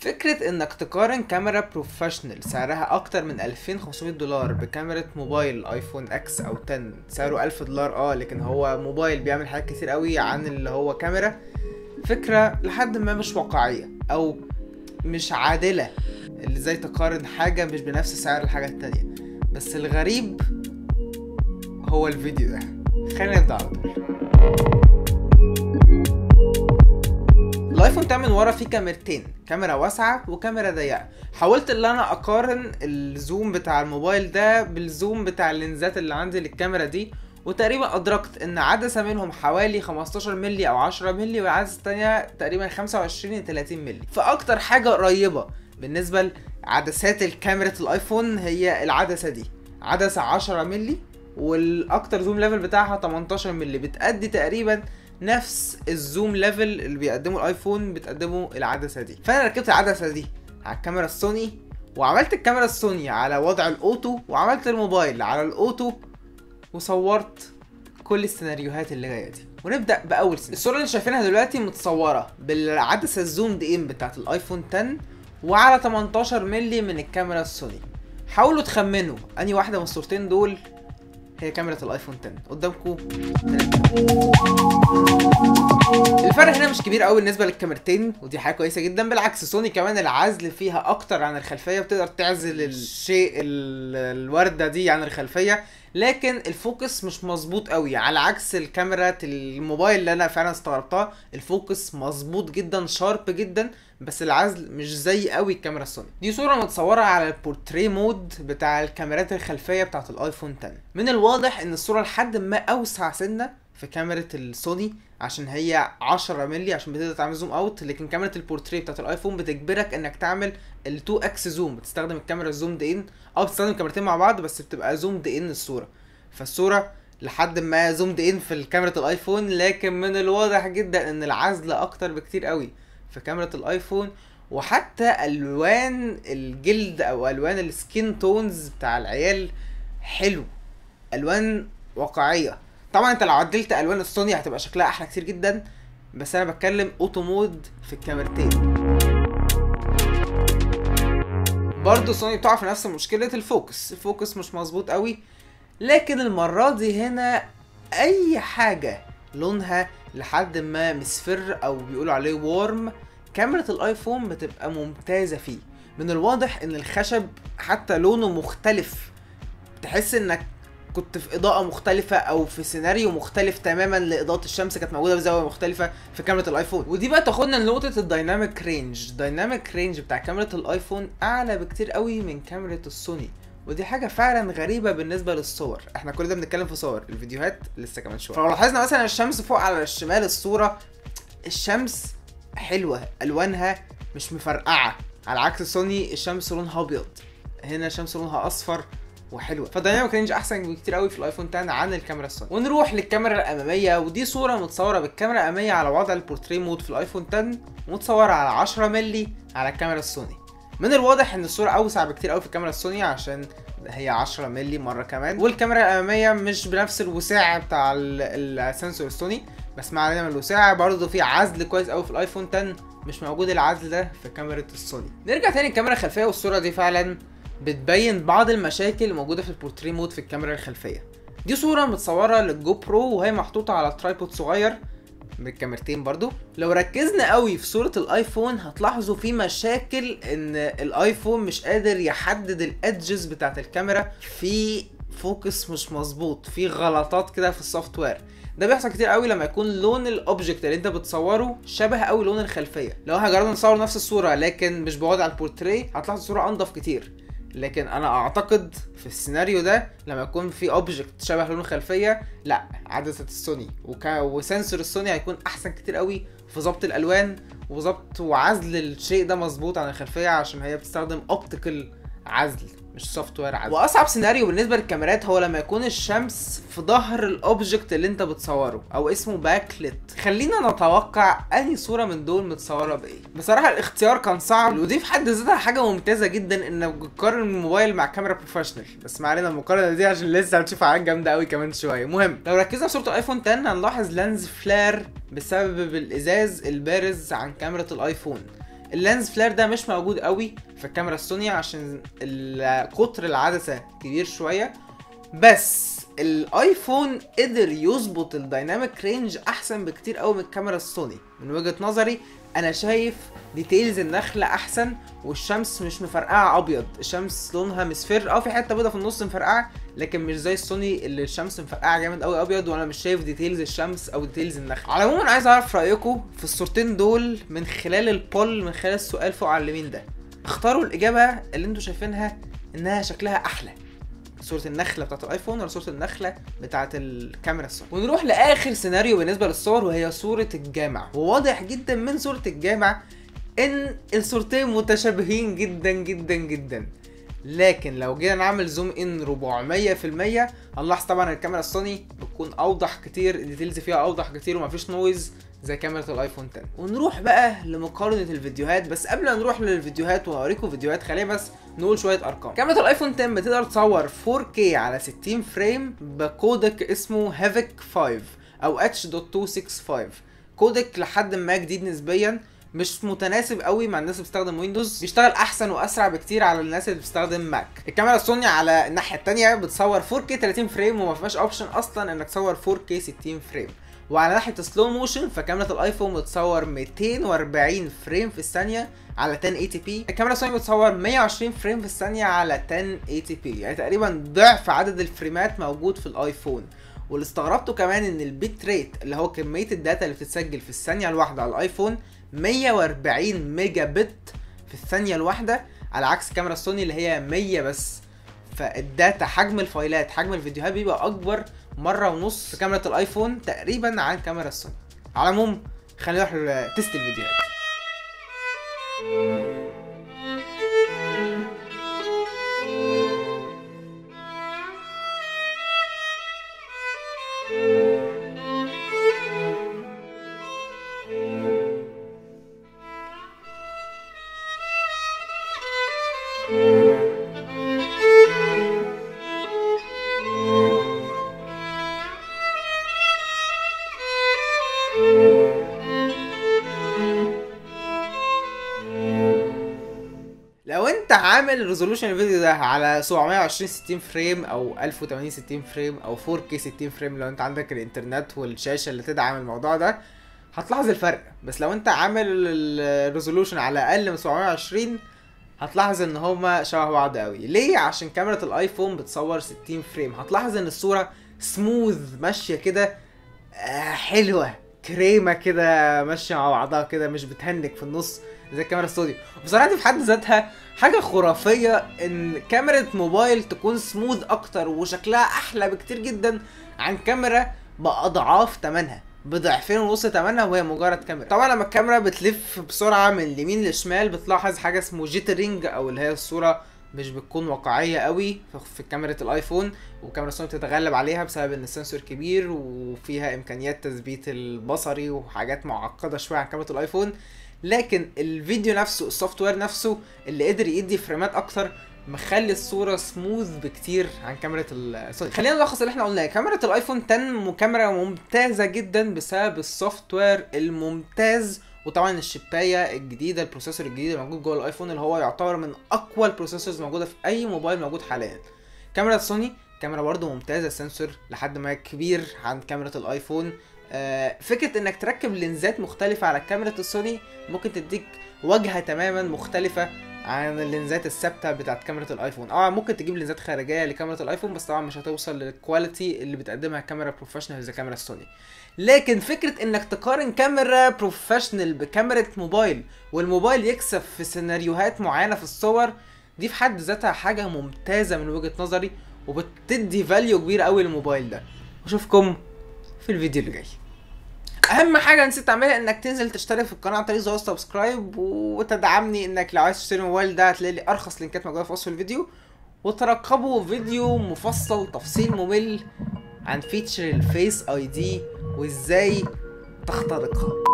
فكرة انك تقارن كاميرا بروفيشنال سعرها اكتر من 2500 دولار بكاميرا موبايل ايفون اكس او 10 سعره 1000 دولار اه لكن هو موبايل بيعمل حاجات كتير قوي عن اللي هو كاميرا فكرة لحد ما مش واقعية او مش عادلة اللي ازاي تقارن حاجة مش بنفس سعر الحاجة التانية بس الغريب هو الفيديو ده خلينا نبدأ على طول الايفون 8 من ورا فيه كاميرتين كاميرا واسعه وكاميرا ضيقه حاولت ان انا اقارن الزوم بتاع الموبايل ده بالزوم بتاع اللينزات اللي عندي للكاميرا دي وتقريبا ادركت ان عدسه منهم حوالي 15 مللي او 10 مللي والعدسه الثانيه تقريبا 25 ل 30 مللي فاكتر حاجه قريبه بالنسبه لعدسات الكاميرا الايفون هي العدسه دي عدسه 10 مللي والاكتر زوم ليفل بتاعها 18 مللي بتأدي تقريبا نفس الزوم ليفل اللي بيقدمه الايفون بتقدمه العدسه دي فانا ركبت العدسه دي على الكاميرا السوني وعملت الكاميرا السوني على وضع الاوتو وعملت الموبايل على الاوتو وصورت كل السيناريوهات اللي جايه دي ونبدا باول سيناريو الصوره اللي شايفينها دلوقتي متصوره بالعدسه الزوم دي ان بتاعت الايفون 10 وعلى 18 مللي من الكاميرا السوني حاولوا تخمنوا انهي واحده من الصورتين دول هي كاميرا الايفون 10 قدامكم الفرق هنا مش كبير قوي بالنسبه للكاميرتين ودي حاجه كويسه جدا بالعكس سوني كمان العزل فيها اكتر عن الخلفيه بتقدر تعزل الشيء ال- الورده دي عن الخلفيه لكن الفوكس مش مظبوط قوي على عكس الكاميرا الموبايل اللي انا فعلا استغربتها الفوكس مظبوط جدا شارب جدا بس العزل مش زي قوي الكاميرا السوني دي صوره متصوره على البورتري مود بتاع الكاميرات الخلفيه بتاعت الايفون 10 من الواضح ان الصوره لحد ما اوسع سنه في كاميرا السوني عشان هي 10 مللي عشان بتقدر تعمل زوم اوت لكن كاميرا البورتري بتاعت الايفون بتجبرك انك تعمل ال 2 اكس زوم بتستخدم الكاميرا الزوم دي ان او بتستخدم الكاميرتين مع بعض بس بتبقى زوم دي ان الصوره فالصوره لحد ما زوم دي ان في الكاميرا الايفون لكن من الواضح جدا ان العزل اكتر بكتير قوي في كاميرا الايفون وحتى الوان الجلد او الوان السكين تونز بتاع العيال حلو الوان واقعيه طبعا انت لو عدلت الوان السوني هتبقى شكلها احلى كتير جدا بس انا بتكلم اوتو مود في الكاميرتين برضه سوني بتقع في نفس مشكله الفوكس الفوكس مش مظبوط قوي لكن المره دي هنا اي حاجه لونها لحد ما مصفر او بيقولوا عليه وورم كاميرا الايفون بتبقى ممتازه فيه من الواضح ان الخشب حتى لونه مختلف تحس انك كنت في اضاءه مختلفه او في سيناريو مختلف تماما لاضاءه الشمس كانت موجوده بزاويه مختلفه في كاميرا الايفون ودي بقى تاخدنا لنقطه الدايناميك رينج الدايناميك رينج بتاع كاميرا الايفون اعلى بكتير قوي من كاميرا السوني ودي حاجه فعلا غريبه بالنسبه للصور احنا كل ده بنتكلم في صور الفيديوهات لسه كمان شويه فلو لاحظنا مثلا الشمس فوق على الشمال الصوره الشمس حلوه الوانها مش مفرقعه على عكس سوني الشمس لونها ابيض هنا الشمس لونها اصفر وحلوه فالدايناميك رينج احسن بكتير قوي في الايفون 10 عن الكاميرا السوني ونروح للكاميرا الاماميه ودي صوره متصوره بالكاميرا الاماميه على وضع البورتري مود في الايفون 10 متصوره على 10 مللي على الكاميرا السوني من الواضح ان الصوره اوسع بكتير قوي في الكاميرا السوني عشان هي 10 مللي مره كمان والكاميرا الاماميه مش بنفس الوساع بتاع ال- السنسور السوني بس ما علينا من الوساع برضه في عزل كويس قوي في الايفون 10 مش موجود العزل ده في كاميرا السوني نرجع تاني الكاميرا الخلفيه والصوره دي فعلا بتبين بعض المشاكل الموجوده في البورتري مود في الكاميرا الخلفيه دي صوره متصوره للجو برو وهي محطوطه على ترايبود صغير بالكاميرتين برضو لو ركزنا قوي في صورة الايفون هتلاحظوا في مشاكل ان الايفون مش قادر يحدد الادجز بتاعت الكاميرا في فوكس مش مظبوط في غلطات كده في السوفت وير ده بيحصل كتير قوي لما يكون لون الاوبجكت اللي انت بتصوره شبه قوي لون الخلفيه لو احنا جربنا نصور نفس الصوره لكن مش بوضع البورتري هتلاحظ الصوره انضف كتير لكن انا اعتقد في السيناريو ده لما يكون في اوبجكت شبه لون الخلفيه لا عدسه السوني وك... وسنسور السوني هيكون احسن كتير قوي في ظبط الالوان وظبط وعزل الشيء ده مظبوط عن الخلفيه عشان هي بتستخدم اوبتيكال عزل مش سوفت وير عزل واصعب سيناريو بالنسبه للكاميرات هو لما يكون الشمس في ظهر الاوبجكت اللي انت بتصوره او اسمه باكلت خلينا نتوقع انهي صوره من دول متصوره بايه بصراحه الاختيار كان صعب ودي في حد ذاتها حاجه ممتازه جدا انك بتقارن الموبايل مع كاميرا بروفيشنال بس ما علينا المقارنه دي عشان لسه هنشوف حاجات جامده قوي كمان شويه المهم لو ركزنا في صوره الايفون 10 هنلاحظ لانز فلار بسبب الازاز البارز عن كاميرا الايفون اللينز فلير ده مش موجود قوي في الكاميرا السوني عشان ال- قطر العدسه كبير شويه بس الايفون قدر يظبط الدايناميك رينج احسن بكتير قوي من الكاميرا السوني من وجهه نظري انا شايف ديتيلز النخله احسن والشمس مش مفرقعه ابيض الشمس لونها مصفر اه في حته بيضه في النص مفرقعه لكن مش زي السوني اللي الشمس مفرقعه جامد قوي ابيض وانا مش شايف ديتيلز الشمس او ديتيلز النخل على العموم انا عايز اعرف رايكم في الصورتين دول من خلال البول من خلال السؤال فوق على اليمين ده اختاروا الاجابه اللي انتوا شايفينها انها شكلها احلى صورة النخلة بتاعت الايفون ولا صورة النخلة بتاعت الكاميرا السوني ونروح لاخر سيناريو بالنسبة للصور وهي صورة الجامع وواضح جدا من صورة الجامع ان الصورتين متشابهين جدا جدا جدا لكن لو جينا نعمل زوم ان 400% هنلاحظ طبعا الكاميرا السوني بتكون اوضح كتير الديتيلز فيها اوضح كتير ومفيش نويز زي كاميرا الايفون 10 ونروح بقى لمقارنة الفيديوهات بس قبل ما نروح للفيديوهات وهوريكم فيديوهات خلينا بس نقول شوية ارقام كاميرا الايفون 10 بتقدر تصور 4K على 60 فريم بكودك اسمه هافك 5 او H.265 كودك لحد ما جديد نسبيا مش متناسب قوي مع الناس اللي بتستخدم ويندوز بيشتغل احسن واسرع بكتير على الناس اللي بتستخدم ماك الكاميرا السوني على الناحيه التانية بتصور 4K 30 فريم وما فيهاش اوبشن اصلا انك تصور 4K 60 فريم وعلى ناحيه سلو موشن فكاميرا الايفون بتصور 240 فريم في الثانيه على 1080p الكاميرا السوني بتصور 120 فريم في الثانيه على 1080p يعني تقريبا ضعف عدد الفريمات موجود في الايفون واللي استغربته كمان ان البيت ريت اللي هو كميه الداتا اللي بتتسجل في الثانيه الواحده على الايفون 140 ميجا بت في الثانيه الواحده على عكس الكاميرا السوني اللي هي 100 بس فالداتا حجم الفايلات حجم الفيديوهات بيبقى اكبر مره ونص في كاميرا الايفون تقريبا عن كاميرا السوني على العموم خلينا نروح لتست الفيديوهات لو انت عامل ريزولوشن الفيديو ده على 720 60 فريم او 1080 60 فريم او 4K 60 فريم لو انت عندك الانترنت والشاشه اللي تدعم الموضوع ده هتلاحظ الفرق بس لو انت عامل الريزولوشن على اقل من 720 هتلاحظ ان هما شبه بعض قوي ليه عشان كاميرا الايفون بتصور 60 فريم هتلاحظ ان الصوره سموث ماشيه كده آه حلوه كريمه كده ماشيه مع بعضها كده مش بتهنك في النص زي الكاميرا السوداء بصراحه دي في حد ذاتها حاجه خرافيه ان كاميرا موبايل تكون سموث اكتر وشكلها احلى بكتير جدا عن كاميرا باضعاف ثمنها بضعفين ونص ثمنها وهي مجرد كاميرا طبعا لما الكاميرا بتلف بسرعه من اليمين للشمال بتلاحظ حاجه اسمه جيترينج او اللي هي الصوره مش بتكون واقعيه قوي في كاميرا الايفون وكاميرا سوني بتتغلب عليها بسبب ان السنسور كبير وفيها امكانيات تثبيت البصري وحاجات معقده شويه عن كاميرا الايفون لكن الفيديو نفسه السوفت وير نفسه اللي قدر يدي فريمات اكتر مخلي الصوره سموث بكتير عن كاميرا السوني خلينا نلخص اللي احنا قلناه كاميرا الايفون 10 كاميرا ممتازه جدا بسبب السوفت وير الممتاز وطبعا الشبايه الجديده البروسيسور الجديد اللي موجود جوه الايفون اللي هو يعتبر من اقوى البروسيسورز موجوده في اي موبايل موجود حاليا كاميرا سوني كاميرا برضه ممتازه السنسور لحد ما كبير عن كاميرا الايفون آه فكره انك تركب لينزات مختلفه على كاميرا السوني ممكن تديك واجهه تماما مختلفه عن اللينزات الثابته بتاعت كاميرا الايفون اه ممكن تجيب لينزات خارجيه لكاميرا الايفون بس طبعا مش هتوصل للكواليتي اللي بتقدمها كاميرا بروفيشنال زي كاميرا السوني لكن فكره انك تقارن كاميرا بروفيشنال بكاميرا موبايل والموبايل يكسب في سيناريوهات معينه في الصور دي في حد ذاتها حاجه ممتازه من وجهه نظري وبتدي فاليو كبير قوي للموبايل ده اشوفكم في الفيديو اللي جاي اهم حاجه نسيت تعملها انك تنزل تشترك في القناه عن طريق زر سبسكرايب وتدعمني انك لو عايز تشتري الموبايل ده هتلاقي لي ارخص لينكات موجوده في وصف الفيديو وترقبوا فيديو مفصل تفصيل ممل عن فيتشر الفيس اي دي وازاي تخترقها